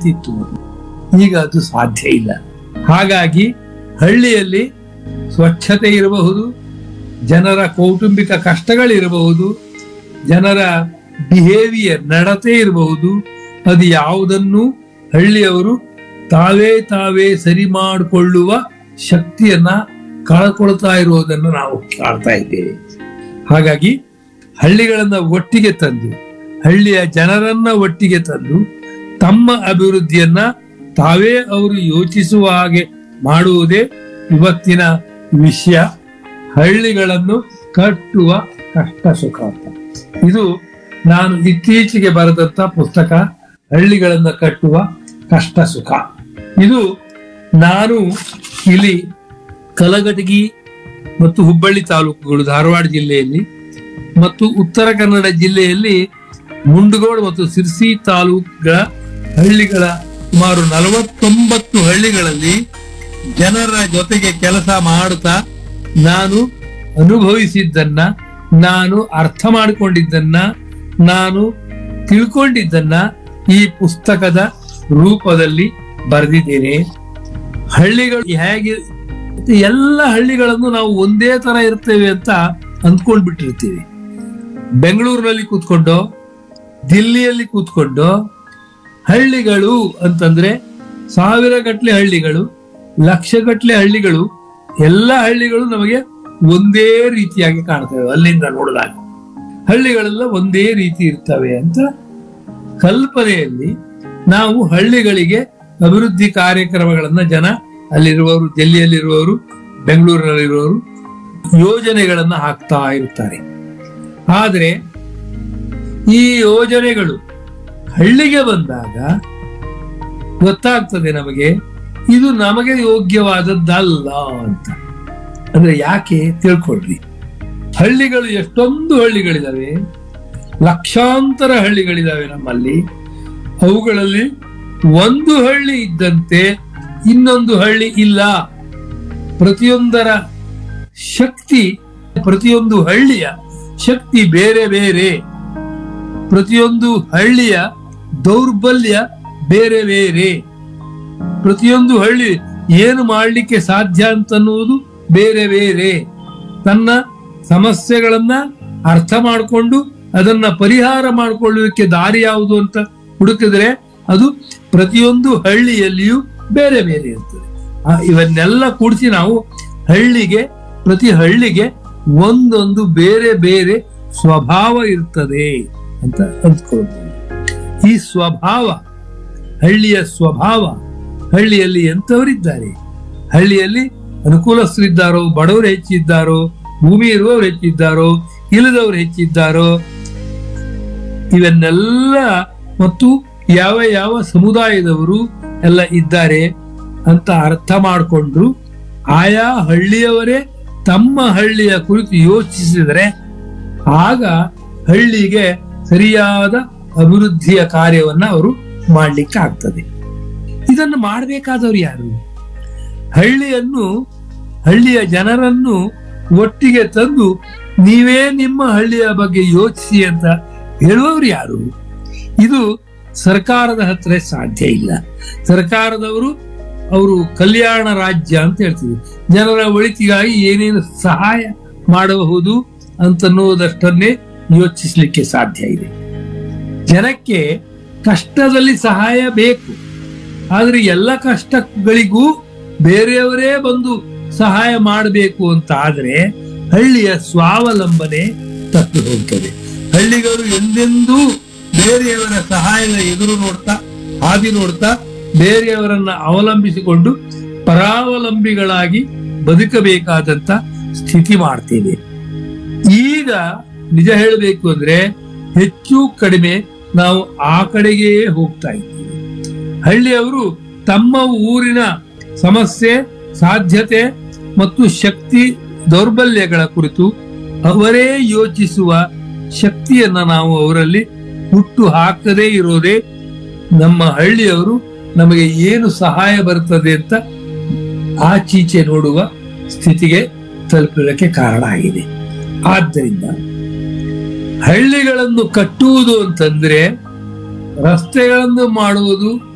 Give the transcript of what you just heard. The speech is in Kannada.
ನಡೀತಿತ್ತು ಈಗ ಅದು ಸಾಧ್ಯ ಇಲ್ಲ ಹಾಗಾಗಿ ಹಳ್ಳಿಯಲ್ಲಿ ಸ್ವಚ್ಛತೆ ಇರಬಹುದು ಜನರ ಕೌಟುಂಬಿಕ ಕಷ್ಟಗಳಿರಬಹುದು ಜನರ ಬಿಹೇವಿಯರ್ ನಡತೆ ಇರಬಹುದು ಅದು ಯಾವುದನ್ನು ಹಳ್ಳಿಯವರು ತಾವೇ ತಾವೇ ಸರಿ ಮಾಡಿಕೊಳ್ಳುವ ಶಕ್ತಿಯನ್ನ ಕಳ್ಕೊಳ್ತಾ ಇರುವುದನ್ನು ನಾವು ಕಾಣ್ತಾ ಇದ್ದೇವೆ ಹಾಗಾಗಿ ಹಳ್ಳಿಗಳನ್ನ ಒಟ್ಟಿಗೆ ತಂದು ಹಳ್ಳಿಯ ಜನರನ್ನ ಒಟ್ಟಿಗೆ ತಂದು ತಮ್ಮ ಅಭಿವೃದ್ಧಿಯನ್ನ ತಾವೇ ಅವರು ಯೋಚಿಸುವ ಹಾಗೆ ಮಾಡುವುದೇ ಇವತ್ತಿನ ವಿಷಯ ಹಳ್ಳಿಗಳನ್ನು ಕಟ್ಟುವ ಕಷ್ಟ ಸುಖ ಅಂತ ಇದು ನಾನು ಇತ್ತೀಚೆಗೆ ಬರೆದಂತ ಪುಸ್ತಕ ಹಳ್ಳಿಗಳನ್ನ ಕಟ್ಟುವ ಕಷ್ಟ ಸುಖ ಇದು ನಾನು ಇಲ್ಲಿ ಕಲಘಟಗಿ ಮತ್ತು ಹುಬ್ಬಳ್ಳಿ ತಾಲೂಕುಗಳು ಧಾರವಾಡ ಜಿಲ್ಲೆಯಲ್ಲಿ ಮತ್ತು ಉತ್ತರ ಕನ್ನಡ ಜಿಲ್ಲೆಯಲ್ಲಿ ಮುಂಡಗೋಡು ಮತ್ತು ಸಿರ್ಸಿ ತಾಲೂಕುಗಳ ಹಳ್ಳಿಗಳ ಸುಮಾರು ನಲವತ್ತೊಂಬತ್ತು ಹಳ್ಳಿಗಳಲ್ಲಿ ಜನರ ಜೊತೆಗೆ ಕೆಲಸ ಮಾಡುತ್ತಾ ನಾನು ಅನುಭವಿಸಿದ್ದನ್ನ ನಾನು ಅರ್ಥ ಮಾಡಿಕೊಂಡಿದ್ದನ್ನ ನಾನು ತಿಳ್ಕೊಂಡಿದ್ದನ್ನ ಈ ಪುಸ್ತಕದ ರೂಪದಲ್ಲಿ ಬರೆದಿದ್ದೇನೆ ಹಳ್ಳಿಗಳು ಹೇಗೆ ಎಲ್ಲ ಹಳ್ಳಿಗಳನ್ನು ನಾವು ಒಂದೇ ತರ ಇರ್ತೇವೆ ಅಂತ ಅಂದ್ಕೊಂಡ್ಬಿಟ್ಟಿರ್ತೀವಿ ಬೆಂಗಳೂರಿನಲ್ಲಿ ಕೂತ್ಕೊಂಡು ದಿಲ್ಲಿಯಲ್ಲಿ ಕೂತ್ಕೊಂಡು ಹಳ್ಳಿಗಳು ಅಂತಂದ್ರೆ ಸಾವಿರ ಗಟ್ಲೆ ಹಳ್ಳಿಗಳು ಲಕ್ಷಗಟ್ಲೆ ಹಳ್ಳಿಗಳು ಎಲ್ಲ ಹಳ್ಳಿಗಳು ನಮಗೆ ಒಂದೇ ರೀತಿಯಾಗಿ ಕಾಣ್ತವೆ ಅಲ್ಲಿಂದ ನೋಡಿದಾಗ ಹಳ್ಳಿಗಳೆಲ್ಲ ಒಂದೇ ರೀತಿ ಇರ್ತವೆ ಅಂತ ಕಲ್ಪನೆಯಲ್ಲಿ ನಾವು ಹಳ್ಳಿಗಳಿಗೆ ಅಭಿವೃದ್ಧಿ ಕಾರ್ಯಕ್ರಮಗಳನ್ನ ಜನ ಅಲ್ಲಿರುವವರು ದೆಹಲಿಯಲ್ಲಿರುವವರು ಬೆಂಗಳೂರಿನಲ್ಲಿರುವವರು ಯೋಜನೆಗಳನ್ನ ಹಾಕ್ತಾ ಇರ್ತಾರೆ ಆದರೆ ಈ ಯೋಜನೆಗಳು ಹಳ್ಳಿಗೆ ಬಂದಾಗ ಗೊತ್ತಾಗ್ತದೆ ನಮಗೆ ಇದು ನಮಗೆ ಯೋಗ್ಯವಾದದ್ದಲ್ಲ ಅಂತ ಅಂದ್ರೆ ಯಾಕೆ ತಿಳ್ಕೊಳ್ರಿ ಹಳ್ಳಿಗಳು ಎಷ್ಟೊಂದು ಹಳ್ಳಿಗಳಿದಾವೆ ಲಕ್ಷಾಂತರ ಹಳ್ಳಿಗಳಿದಾವೆ ನಮ್ಮಲ್ಲಿ ಅವುಗಳಲ್ಲಿ ಒಂದು ಹಳ್ಳಿ ಇದ್ದಂತೆ ಇನ್ನೊಂದು ಹಳ್ಳಿ ಇಲ್ಲ ಪ್ರತಿಯೊಂದರ ಶಕ್ತಿ ಪ್ರತಿಯೊಂದು ಹಳ್ಳಿಯ ಶಕ್ತಿ ಬೇರೆ ಬೇರೆ ಪ್ರತಿಯೊಂದು ಹಳ್ಳಿಯ ದೌರ್ಬಲ್ಯ ಬೇರೆ ಬೇರೆ ಪ್ರತಿಯೊಂದು ಹಳ್ಳಿ ಏನು ಮಾಡಲಿಕ್ಕೆ ಸಾಧ್ಯ ಅಂತನ್ನುವುದು ಬೇರೆ ಬೇರೆ ತನ್ನ ಸಮಸ್ಯೆಗಳನ್ನ ಅರ್ಥ ಮಾಡಿಕೊಂಡು ಅದನ್ನ ಪರಿಹಾರ ಮಾಡಿಕೊಳ್ಳುವುದಕ್ಕೆ ದಾರಿ ಯಾವುದು ಅಂತ ಹುಡುಕಿದ್ರೆ ಅದು ಪ್ರತಿಯೊಂದು ಹಳ್ಳಿಯಲ್ಲಿಯೂ ಬೇರೆ ಬೇರೆ ಇರ್ತದೆ ಆ, ಇವನ್ನೆಲ್ಲ ಕೂಡಿಸಿ ನಾವು ಹಳ್ಳಿಗೆ ಪ್ರತಿ ಹಳ್ಳಿಗೆ ಒಂದೊಂದು ಬೇರೆ ಬೇರೆ ಸ್ವಭಾವ ಇರ್ತದೆ ಅಂತ ಅಂದ್ಕೊಳ್ಬೋದು ಈ ಸ್ವಭಾವ ಹಳ್ಳಿಯ ಸ್ವಭಾವ ಹಳ್ಳಿಯಲ್ಲಿ ಎಂಥವರಿದ್ದಾರೆ ಹಳ್ಳಿಯಲ್ಲಿ ಅನುಕೂಲಸ್ಥರಿದ್ದಾರೋ ಬಡವರು ಹೆಚ್ಚಿದ್ದಾರೋ ಭೂಮಿ ಇರುವವರು ಹೆಚ್ಚಿದ್ದಾರೋ ಇಲ್ಲದವರು ಹೆಚ್ಚಿದ್ದಾರೋ ಇವನ್ನೆಲ್ಲ ಮತ್ತು ಯಾವ ಯಾವ ಸಮುದಾಯದವರು ಎಲ್ಲ ಇದ್ದಾರೆ ಅಂತ ಅರ್ಥ ಮಾಡಿಕೊಂಡ್ರು ಆಯಾ ಹಳ್ಳಿಯವರೇ ತಮ್ಮ ಹಳ್ಳಿಯ ಕುರಿತು ಯೋಚಿಸಿದರೆ ಆಗ ಹಳ್ಳಿಗೆ ಸರಿಯಾದ ಅಭಿವೃದ್ಧಿಯ ಕಾರ್ಯವನ್ನ ಅವರು ಮಾಡ್ಲಿಕ್ಕೆ ಆಗ್ತದೆ ಇದನ್ನು ಮಾಡಬೇಕಾದವರು ಯಾರು ಹಳ್ಳಿಯನ್ನು ಹಳ್ಳಿಯ ಜನರನ್ನು ಒಟ್ಟಿಗೆ ತಂದು ನೀವೇ ನಿಮ್ಮ ಹಳ್ಳಿಯ ಬಗ್ಗೆ ಯೋಚಿಸಿ ಅಂತ ಹೇಳುವವರು ಯಾರು ಇದು ಸರ್ಕಾರದ ಹತ್ರ ಸಾಧ್ಯ ಇಲ್ಲ ಸರ್ಕಾರದವರು ಅವರು ಕಲ್ಯಾಣ ರಾಜ್ಯ ಅಂತ ಹೇಳ್ತೀವಿ ಜನರ ಒಳಿತಿಗಾಗಿ ಏನೇನು ಸಹಾಯ ಮಾಡಬಹುದು ಅಂತನ್ನುವುದಷ್ಟನ್ನೇ ಯೋಚಿಸಲಿಕ್ಕೆ ಸಾಧ್ಯ ಇದೆ ಜನಕ್ಕೆ ಕಷ್ಟದಲ್ಲಿ ಸಹಾಯ ಬೇಕು ಆದ್ರೆ ಎಲ್ಲ ಕಷ್ಟಗಳಿಗೂ ಬೇರೆಯವರೇ ಬಂದು ಸಹಾಯ ಮಾಡಬೇಕು ಅಂತ ಆದ್ರೆ ಹಳ್ಳಿಯ ಸ್ವಾವಲಂಬನೆ ತಪ್ಪಿ ಹೋಗ್ತದೆ ಹಳ್ಳಿಗಳು ಎಂದೆಂದೂ ಬೇರೆಯವರ ಸಹಾಯದ ಎದುರು ನೋಡ್ತಾ ಹಾದಿ ನೋಡ್ತಾ ಬೇರೆಯವರನ್ನ ಅವಲಂಬಿಸಿಕೊಂಡು ಪರಾವಲಂಬಿಗಳಾಗಿ ಬದುಕಬೇಕಾದಂತ ಸ್ಥಿತಿ ಮಾಡ್ತೇವೆ ಈಗ ನಿಜ ಹೇಳಬೇಕು ಅಂದ್ರೆ ಹೆಚ್ಚು ಕಡಿಮೆ ನಾವು ಆ ಕಡೆಗೆ ಹೋಗ್ತಾ ಇದ್ದೀವಿ ಹಳ್ಳಿಯವರು ತಮ್ಮ ಊರಿನ ಸಮಸ್ಯೆ ಸಾಧ್ಯತೆ ಮತ್ತು ಶಕ್ತಿ ದೌರ್ಬಲ್ಯಗಳ ಕುರಿತು ಅವರೇ ಯೋಚಿಸುವ ಶಕ್ತಿಯನ್ನ ನಾವು ಅವರಲ್ಲಿ ಹುಟ್ಟು ಹಾಕದೇ ಇರೋದೇ ನಮ್ಮ ಹಳ್ಳಿಯವರು ನಮಗೆ ಏನು ಸಹಾಯ ಬರ್ತದೆ ಅಂತ ಆಚೀಚೆ ನೋಡುವ ಸ್ಥಿತಿಗೆ ತಲುಪಲಿಕ್ಕೆ ಕಾರಣ ಆಗಿದೆ ಆದ್ದರಿಂದ ಹಳ್ಳಿಗಳನ್ನು ಕಟ್ಟುವುದು ಅಂತಂದ್ರೆ ರಸ್ತೆಗಳನ್ನು ಮಾಡುವುದು